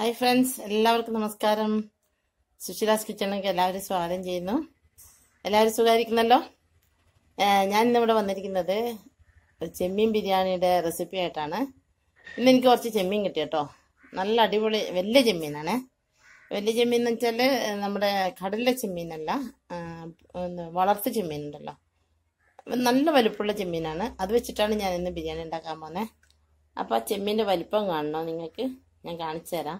hi friends എല്ലാവർക്കും നമസ്കാരം സുശീലാസ് കിച്ചണിലേക്ക് എല്ലാവരും സ്വാഗതം ചെയ്യുന്നു എല്ലാവരും സുഖമായിരിക്കുന്നല്ലോ ഏഹ് ഞാൻ ഇന്നിവിടെ വന്നിരിക്കുന്നത് ചെമ്മീൻ ബിരിയാണിയുടെ റെസിപ്പി ആയിട്ടാണ് ഇന്ന് എനിക്ക് കുറച്ച് ചെമ്മീൻ കിട്ടി കേട്ടോ നല്ല അടിപൊളി വലിയ ചെമ്മീനാണ് വലിയ ചെമ്മീൻ എന്ന് വെച്ചാൽ നമ്മുടെ കടലിലെ ചെമ്മീനല്ല ആഹ് ഒന്ന് വളർത്തു ചെമ്മീൻ ഉണ്ടല്ലോ നല്ല വലുപ്പമുള്ള ചെമ്മീനാണ് അത് വെച്ചിട്ടാണ് ഞാൻ ഇന്ന് ബിരിയാണി ഉണ്ടാക്കാൻ പോകുന്നത് അപ്പോൾ ആ ചെമ്മീൻ്റെ വലിപ്പം കാണണോ നിങ്ങൾക്ക് ഞാൻ കാണിച്ചു തരാം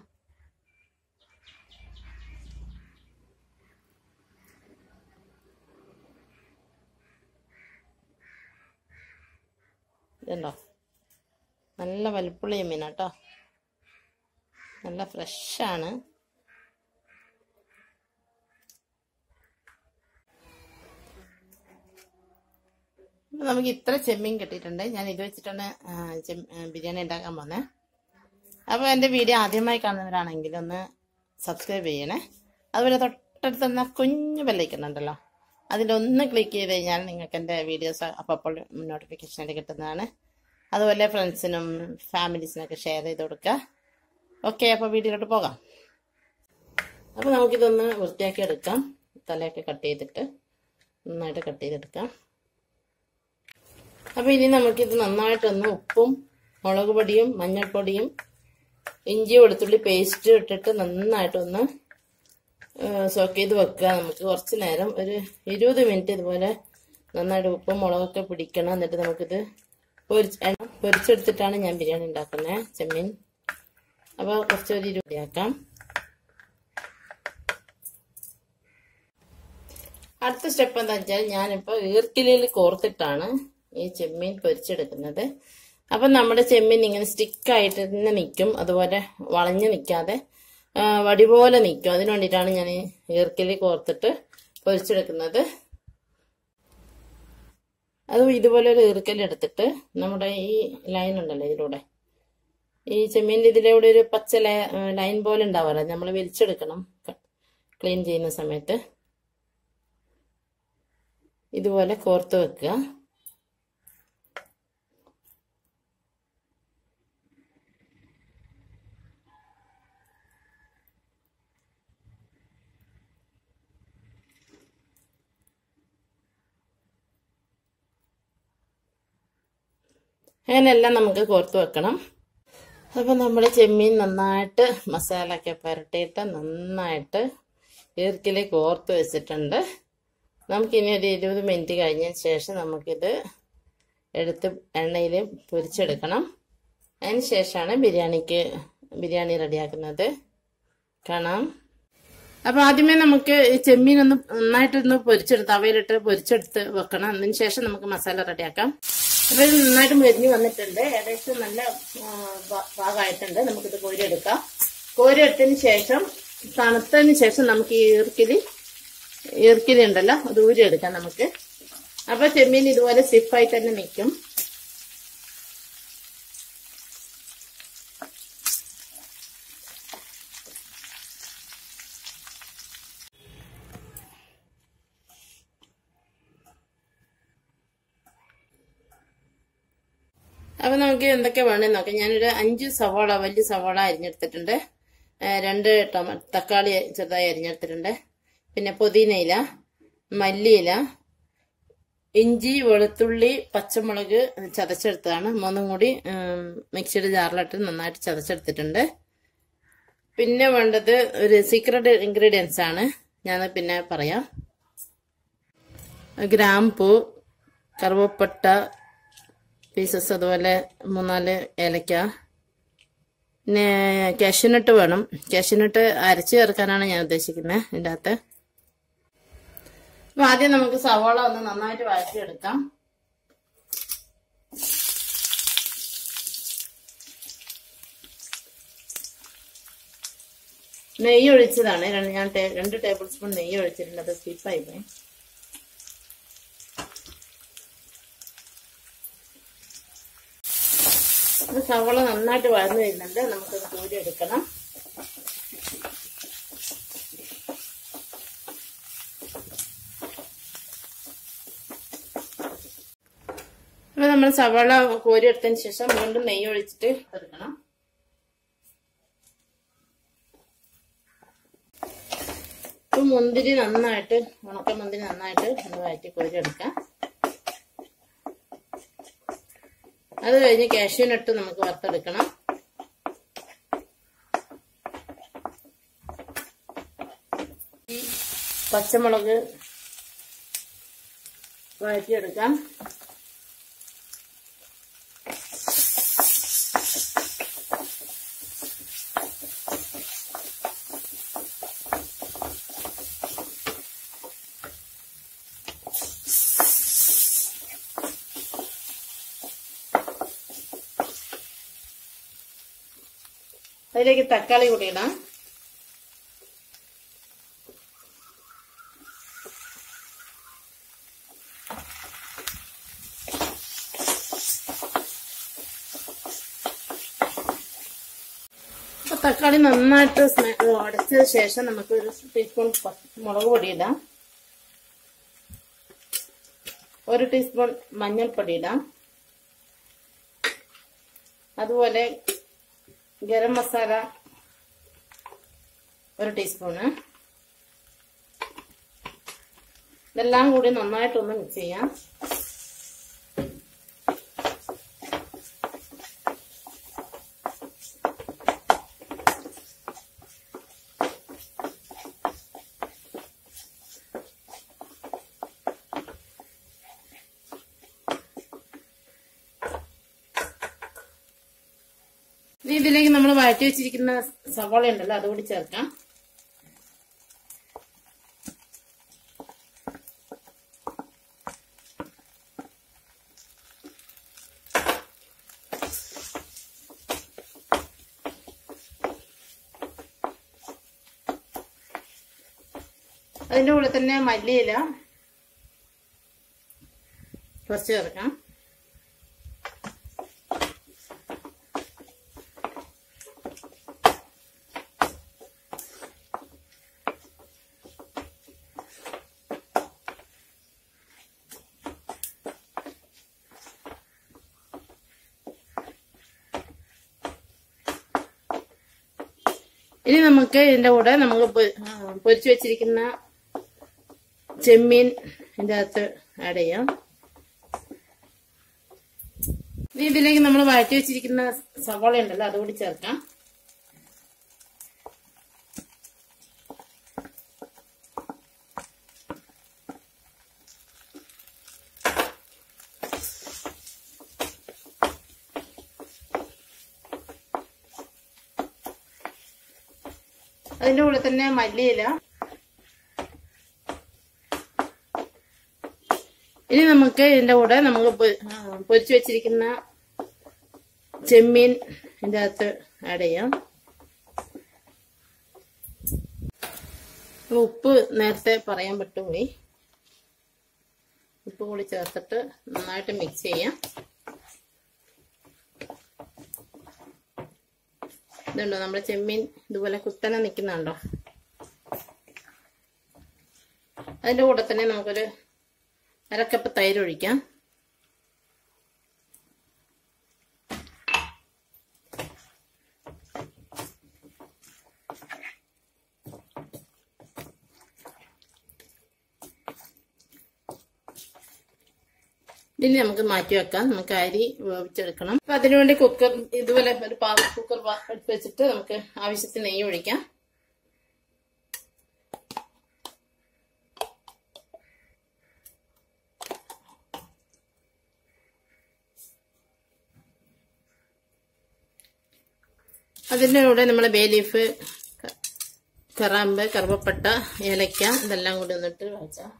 ഇതുണ്ടോ നല്ല വലുപ്പുള്ള ചെമ്മീനാ കേട്ടോ നല്ല ഫ്രഷാണ് അപ്പോൾ നമുക്ക് ഇത്ര ചെമ്മീൻ കിട്ടിയിട്ടുണ്ട് ഞാൻ ഇത് വെച്ചിട്ടാണ് ആ, ചെം- ആ, ബിരിയാണി ഉണ്ടാക്കാൻ പോകുന്നത് അപ്പോൾ എൻ്റെ വീഡിയോ ആദ്യമായി കാണുന്നവരാണെങ്കിൽ ഒന്ന് സബ്സ്ക്രൈബ് ചെയ്യണേ അതുപോലെ തൊട്ടടുത്ത് തന്നെ കുഞ്ഞു ബെല്ലൈക്കുന്നുണ്ടല്ലോ അതിലൊന്ന് ക്ലിക്ക് ചെയ്ത് കഴിഞ്ഞാൽ നിങ്ങൾക്ക് എൻ്റെ വീഡിയോസ് അപ്പോൾ നോട്ടിഫിക്കേഷനായിട്ട് കിട്ടുന്നതാണ് അതുപോലെ ഫ്രണ്ട്സിനും ഫാമിലീസിനൊക്കെ ഷെയർ ചെയ്ത് കൊടുക്കുക ഓക്കെ അപ്പോൾ വീഡിയോയിലോട്ട് പോകാം അപ്പോൾ നമുക്കിതൊന്ന് വൃത്തിയാക്കി എടുക്കാം തലയൊക്കെ കട്ട് ചെയ്തിട്ട് നന്നായിട്ട് കട്ട് ചെയ്തെടുക്കാം അപ്പോൾ ഇനി നമുക്കിത് നന്നായിട്ടൊന്ന് ഉപ്പും മുളക് പൊടിയും മഞ്ഞൾപ്പൊടിയും ഇഞ്ചി വെളുത്തുള്ളി പേസ്റ്റ് ഇട്ടിട്ട് നന്നായിട്ടൊന്ന് സോക്ക് ചെയ്ത് വെക്കുക നമുക്ക് കുറച്ച് നേരം ഒരു ഇരുപത് മിനിറ്റ് ഇതുപോലെ നന്നായിട്ട് ഉപ്പും മുളകൊക്കെ പിടിക്കണം എന്നിട്ട് നമുക്കിത് പൊരിച്ച് എണ്ണ പൊരിച്ചെടുത്തിട്ടാണ് ഞാൻ ബിരിയാണി ഉണ്ടാക്കുന്നത് ചെമ്മീൻ അപ്പോൾ കുറച്ച് ഒരു ഇരുപത് ആക്കാം അടുത്ത സ്റ്റെപ്പ് എന്താ വെച്ചാൽ ഞാനിപ്പോൾ ഈർക്കിലിയിൽ കോർത്തിട്ടാണ് ഈ ചെമ്മീൻ പൊരിച്ചെടുക്കുന്നത് അപ്പം നമ്മുടെ ചെമ്മീൻ ഇങ്ങനെ സ്റ്റിക്കായിട്ട് തന്നെ നിൽക്കും അതുപോലെ വളഞ്ഞു നിൽക്കാതെ ആ, വടി പോലെ നിൽക്കും അതിന് വേണ്ടിയിട്ടാണ് ഞാൻ ഈ ഈർക്കിലി കോർത്തിട്ട് പൊരിച്ചെടുക്കുന്നത് അത് ഇതുപോലെ ഒരു ഈർക്കലി എടുത്തിട്ട് നമ്മുടെ ഈ ലൈൻ ഉണ്ടല്ലോ ഇതിലൂടെ ഈ ചെമ്മീൻ്റെ ഇതിലൂടെ ഒരു പച്ച ലൈൻ പോലെ ഉണ്ടാവാറ് നമ്മൾ വലിച്ചെടുക്കണം ക്ലീൻ ചെയ്യുന്ന സമയത്ത് ഇതുപോലെ കോർത്ത് വെക്കുക അങ്ങനെയെല്ലാം നമുക്ക് കോർത്ത് വെക്കണം അപ്പോൾ നമ്മുടെ ചെമ്മീൻ നന്നായിട്ട് മസാലയൊക്കെ പുരട്ടിയിട്ട് നന്നായിട്ട് ഈർക്കിൽ കോർത്ത് വെച്ചിട്ടുണ്ട് നമുക്കിനി ഒരു ഇരുപത് മിനിറ്റ് കഴിഞ്ഞതിന് ശേഷം നമുക്കിത് എടുത്ത് എണ്ണയിൽ പൊരിച്ചെടുക്കണം അതിന് ശേഷമാണ് ബിരിയാണിക്ക് ബിരിയാണി റെഡിയാക്കുന്നത് കാണാം അപ്പോൾ ആദ്യമേ നമുക്ക് ഈ ചെമ്മീൻ ഒന്ന് നന്നായിട്ടൊന്ന് പൊരിച്ചെടുത്ത് അവയിലിട്ട് പൊരിച്ചെടുത്ത് വെക്കണം അതിന് ശേഷം നമുക്ക് മസാല റെഡിയാക്കാം അപ്പോൾ ഇത് നന്നായിട്ട് മെരിഞ്ഞ് വന്നിട്ടുണ്ട് ഏകദേശം നല്ല ആ, ഭാ- ഭാഗമായിട്ടുണ്ട് നമുക്കിത് കോരിയെടുക്കാം കോരിയെടുത്തതിന് ശേഷം തണുത്തതിന് ശേഷം നമുക്ക് ഈ ഈർക്കിലി ഈർക്കിലി ഉണ്ടല്ലോ അത് ഊരിയെടുക്കാം നമുക്ക് അപ്പൊ ചെമ്മീൻ ഇതുപോലെ സ്റ്റിഫായി തന്നെ നിൽക്കും അപ്പൊ നമുക്ക് എന്തൊക്കെ വേണമെന്ന് നോക്കാം ഞാനൊരു അഞ്ച് സവാള വലിയ സവാള അരിഞ്ഞെടുത്തിട്ടുണ്ട് ഏ, രണ്ട് ടൊമ തക്കാളി ചെറുതായി അരിഞ്ഞെടുത്തിട്ടുണ്ട് പിന്നെ പുതിനയില മല്ലിയില ഇഞ്ചി വെളുത്തുള്ളി പച്ചമുളക് ചതച്ചെടുത്തതാണ് മൂന്നും കൂടി ഉം, മിക്സിയുടെ ജാറിലിട്ട് നന്നായിട്ട് ചതച്ചെടുത്തിട്ടുണ്ട് പിന്നെ വേണ്ടത് ഒരു സീക്രട്ട് ഇൻഗ്രീഡിയൻസ് ആണ് ഞാൻ പിന്നെ പറയാം ഗ്രാമ്പൂ കറുവപ്പട്ട പീസസ് അതുപോലെ മൂന്നാല് ഏലക്ക പിന്നെ കാഷ്യൂനട്ട് വേണം കാഷ്യൂനട്ട് അരച്ച് ചേർക്കാനാണ് ഞാൻ ഉദ്ദേശിക്കുന്നത് ഇതിൻ്റെ അകത്ത് അപ്പൊ ആദ്യം നമുക്ക് സവാള ഒന്ന് നന്നായിട്ട് വഴറ്റിയെടുക്കാം നെയ്യ് ഒഴിച്ചതാണ് രണ്ട് ഞാൻ ടേ- രണ്ട് ടേബിൾ സ്പൂൺ നെയ്യ് ഒഴിച്ചിട്ടുണ്ട് അത് സ്കിപ്പായി പോയി ഇത് സവാള നന്നായിട്ട് വഴന്നു വരുന്നുണ്ട് നമുക്കത് കോരി എടുക്കണം അപ്പൊ നമ്മൾ സവാള കോരി എടുത്തതിന് ശേഷം വീണ്ടും നെയ്യ് ഒഴിച്ചിട്ട് എടുക്കണം മുന്തിരി നന്നായിട്ട് ഉണക്ക മുന്തിരി നന്നായിട്ട് ഒന്ന് വഴറ്റി കോരിയെടുക്കാം അത് കഴിഞ്ഞ് കാഷ്യൂനട്ട് നമുക്ക് വറുത്തെടുക്കണം ഈ പച്ചമുളക് വഴറ്റിയെടുക്കാം അതിലേക്ക് തക്കാളി കൂടി ഇടാം അപ്പൊ തക്കാളി നന്നായിട്ട് സ്മെ- ഉടച്ചതിന് ശേഷം നമുക്ക് ഒരു ടീസ്പൂൺ പ- മുളക് പൊടി ഇടാം ഒരു ടീസ്പൂൺ മഞ്ഞൾപ്പൊടി ഇടാം അതുപോലെ ഗരം മസാല ഒരു ടീസ്പൂണ് ഇതെല്ലാം കൂടി നന്നായിട്ടൊന്ന് മിക്സ് ചെയ്യാം ഇനി ഇതിലേക്ക് നമ്മൾ വഴറ്റി വെച്ചിരിക്കുന്ന സവാള ഉണ്ടല്ലോ അതുകൂടി ചേർക്കാം അതിന്റെ കൂടെ തന്നെ മല്ലിയില കുറച്ച് ചേർക്കാം ഇനി നമുക്ക് ഇതിന്റെ കൂടെ നമുക്ക് പൊ- ആ, പൊരിച്ചു വെച്ചിരിക്കുന്ന ചെമ്മീൻ ഇതിന്റെ അകത്ത് ആഡ് ചെയ്യാം ഇനി ഇതിലേക്ക് നമ്മൾ വഴറ്റി വെച്ചിരിക്കുന്ന സവാള ഉണ്ടല്ലോ അതുകൂടി ചേർക്കാം അതിന്റെ കൂടെ തന്നെ മല്ലിയില ഇനി നമുക്ക് ഇതിന്റെ കൂടെ നമുക്ക് പൊ- ആ, പൊരിച്ചു വെച്ചിരിക്കുന്ന ചെമ്മീൻ ഇതിന്റെ അകത്ത് ആഡ് ചെയ്യാം ഉപ്പ് നേരത്തെ പറയാൻ പറ്റുപോയി ഉപ്പ് കൂടി ചേർത്തിട്ട് നന്നായിട്ട് മിക്സ് ചെയ്യാം ഇതുണ്ടോ നമ്മുടെ ചെമ്മീൻ ഇതുപോലെ കുത്തനെ നിൽക്കുന്നുണ്ടോ അതിന്റെ കൂടെ തന്നെ നമുക്കൊരു അരക്കപ്പ് തൈര് ഒഴിക്കാം ഇനി നമുക്ക് മാറ്റി വെക്കാം നമുക്ക് അരി വേവിച്ചെടുക്കണം അപ്പൊ അതിനുവേണ്ടി കുക്കർ ഇതുപോലെ ഒരു പാ കുക്കർ പാ- എടുത്ത് വെച്ചിട്ട് നമുക്ക് ആവശ്യത്തിന് നെയ്യ് ഒഴിക്കാം അതിൻ്റെ കൂടെ നമ്മൾ ബേ ലീഫ് ക- കറാമ്പ് കറുവപ്പട്ട ഏലക്ക ഇതെല്ലാം കൂടി ഒന്നിട്ട് വെച്ചാൽ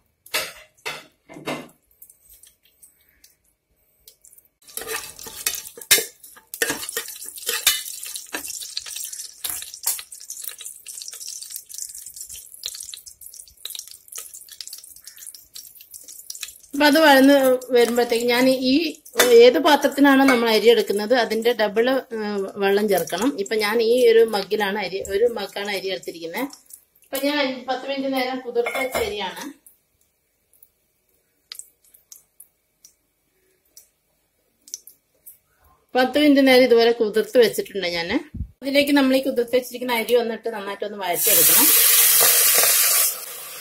അപ്പൊ അത് വഴന്ന് വരുമ്പോഴത്തേക്ക് ഞാൻ ഈ ഏത് പാത്രത്തിനാണോ നമ്മൾ അരി എടുക്കുന്നത് അതിന്റെ ഡബിള് വെള്ളം ചേർക്കണം ഇപ്പൊ ഞാൻ ഈ ഒരു മഗ്ഗിലാണ് അരി ഒരു മഗ്ഗാണ് അരി എടുത്തിരിക്കുന്നത് അപ്പൊ ഞാൻ അഞ്ച് പത്ത് മിനിറ്റ് നേരം കുതിർത്ത വെച്ച അരിയാണ് പത്ത് മിനിറ്റ് നേരം ഇതുപോലെ കുതിർത്ത് വെച്ചിട്ടുണ്ട് ഞാൻ അതിലേക്ക് നമ്മൾ ഈ കുതിർത്ത് വെച്ചിരിക്കുന്ന അരി വന്നിട്ട് നന്നായിട്ടൊന്ന് വഴറ്റിയെടുക്കണം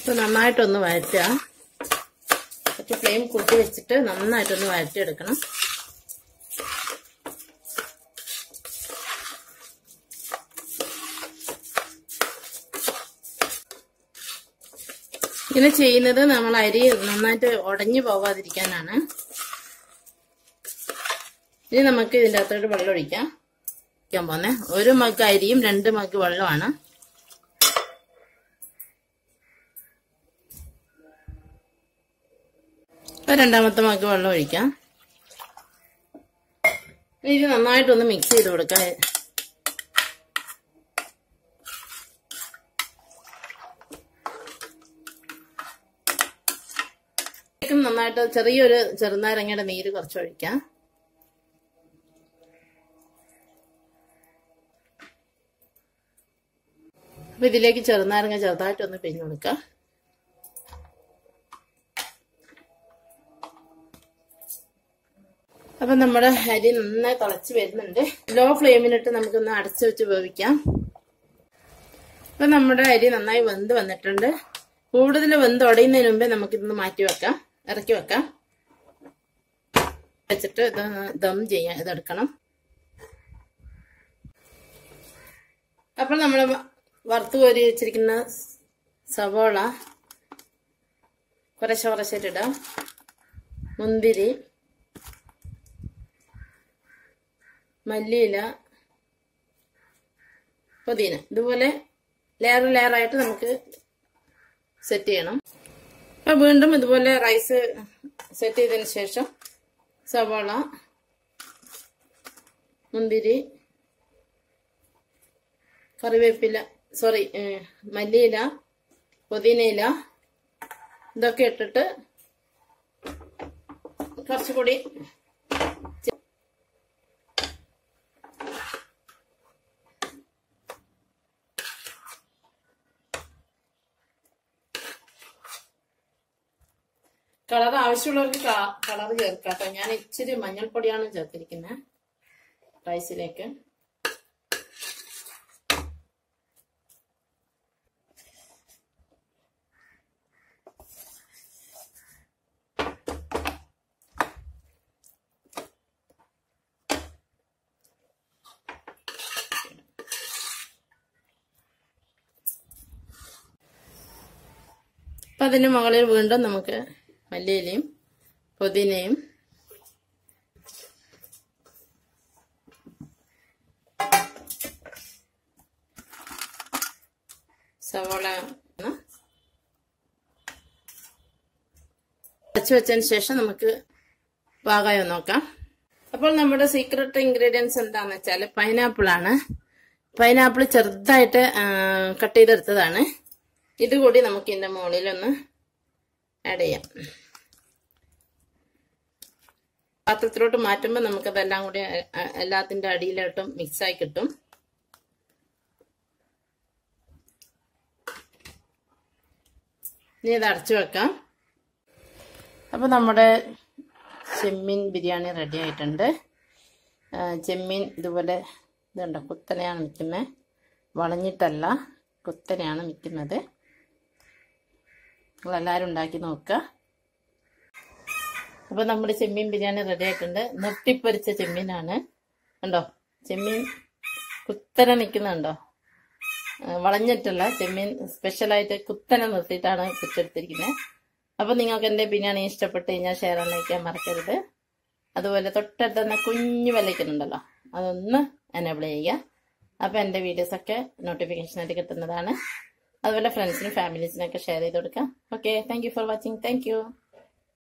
ഇപ്പൊ നന്നായിട്ടൊന്ന് വഴറ്റുക കുറച്ച് ഫ്ലെയിം കൂട്ടി വെച്ചിട്ട് നന്നായിട്ടൊന്ന് വഴറ്റിയെടുക്കണം ഇങ്ങനെ ചെയ്യുന്നത് നമ്മൾ അരി നന്നായിട്ട് ഉടഞ്ഞു പോകാതിരിക്കാനാണ് ഇനി നമുക്ക് ഇതിൻ്റെ അകത്തോട്ട് വെള്ളം ഒഴിക്കാം ഒഴിക്കാൻ പോന്നെ ഒരു മഗ് അരിയും രണ്ട് മഗ് വെള്ളമാണ് ഇപ്പൊ രണ്ടാമത്തെ മഗ് വെള്ളം ഒഴിക്കാം ഇനി ഇത് നന്നായിട്ടൊന്ന് മിക്സ് ചെയ്ത് കൊടുക്കാം നന്നായിട്ട് ചെറിയൊരു ചെറുനാരങ്ങയുടെ നീര് കുറച്ച് ഒഴിക്കാം അപ്പൊ ഇതിലേക്ക് ചെറുനാരങ്ങ ചെറുതായിട്ടൊന്ന് പിഴിഞ്ഞു കൊടുക്കാം അപ്പൊ നമ്മുടെ അരി നന്നായി തിളച്ച് വരുന്നുണ്ട് ലോ ഫ്ലെയിമിലിട്ട് നമുക്കൊന്ന് അടച്ചു വെച്ച് വേവിക്കാം അപ്പൊ നമ്മുടെ അരി നന്നായി വെന്ത് വന്നിട്ടുണ്ട് കൂടുതൽ വെന്ത് ഉടയുന്നതിന് മുമ്പേ നമുക്കിതൊന്ന് മാറ്റി വെക്കാം ഇറക്കി വെക്കാം വെച്ചിട്ട് ഇത് ദം ചെയ്യാൻ ഇതെടുക്കണം അപ്പോൾ നമ്മൾ വറുത്ത് കോരി വെച്ചിരിക്കുന്ന സവോള കുറേശ്ശെ കുറച്ചിട്ടിടാം മുന്തിരി മല്ലിയില പുതിന ഇതുപോലെ ലെയർ ലെയറായിട്ട് നമുക്ക് സെറ്റ് ചെയ്യണം അപ്പം വീണ്ടും ഇതുപോലെ റൈസ് സെറ്റ് ചെയ്തതിന് ശേഷം സവാള മുന്തിരി കറിവേപ്പില സോറി മല്ലിയില പുതിനയില ഇതൊക്കെ ഇട്ടിട്ട് കുറച്ചുകൂടി കളർ ആവശ്യമുള്ളവർക്ക് കളർ ചേർക്കാട്ടോ ഞാൻ ഇച്ചിരി മഞ്ഞൾപ്പൊടിയാണ് ചേർത്തിരിക്കുന്നത് റൈസിലേക്ക് അപ്പം അതിന് മുകളിൽ വീണ്ടും നമുക്ക് മല്ലിയിലയും പുതിനയും സവോള അടച്ചു വെച്ചതിന് ശേഷം നമുക്ക് പാകായം നോക്കാം അപ്പോൾ നമ്മുടെ സീക്രട്ട് ഇൻഗ്രീഡിയൻസ് എന്താന്ന് വെച്ചാൽ പൈനാപ്പിൾ ആണ് പൈനാപ്പിൾ ചെറുതായിട്ട് കട്ട് ചെയ്തെടുത്തതാണ് ഇത് കൂടി നമുക്ക് ഇതിന്റെ മുകളിലൊന്ന് ആഡ് ചെയ്യാം പാത്രത്തിലോട്ട് മാറ്റുമ്പോൾ നമുക്കതെല്ലാം കൂടി എല്ലാത്തിന്റെ അടിയിലോട്ടും മിക്സായി കിട്ടും ഇനി ഇത് അടച്ചു വെക്കാം അപ്പോൾ നമ്മുടെ ചെമ്മീൻ ബിരിയാണി റെഡി ആയിട്ടുണ്ട് ചെമ്മീൻ ഇതുപോലെ ഇതുണ്ട് കുത്തനെയാണ് നിൽക്കുന്നത് വളഞ്ഞിട്ടല്ല കുത്തനെയാണ് നിൽക്കുന്നത് നിങ്ങളെല്ലാവരും ഉണ്ടാക്കി നോക്കുക അപ്പോൾ നമ്മുടെ ചെമ്മീൻ ബിരിയാണി റെഡി ആയിട്ടുണ്ട് നെട്ടിപ്പൊരിച്ച ചെമ്മീനാണ് കണ്ടോ ചെമ്മീൻ കുത്തനെ നിൽക്കുന്നുണ്ടോ വളഞ്ഞിട്ടല്ല ചെമ്മീൻ സ്പെഷ്യലായിട്ട് കുത്തനെ നിർത്തിയിട്ടാണ് കുറ്റെടുത്തിരിക്കുന്നത് അപ്പോൾ നിങ്ങൾക്ക് എൻ്റെ ബിരിയാണി ഇഷ്ടപ്പെട്ട് കഴിഞ്ഞാൽ ഷെയർ അയക്കാൻ മറക്കരുത് അതുപോലെ തൊട്ടടുത്ത് തന്നെ കുഞ്ഞു വിലയ്ക്കുന്നുണ്ടല്ലോ അതൊന്ന് എനേബിൾ ചെയ്യുക അപ്പോൾ എൻ്റെ വീഡിയോസൊക്കെ നോട്ടിഫിക്കേഷനായിട്ട് കിട്ടുന്നതാണ് അതുപോലെ ഫ്രണ്ട്സിനും ഫാമിലീസിനൊക്കെ ഷെയർ ചെയ്ത് കൊടുക്കാം okay thank for watching thank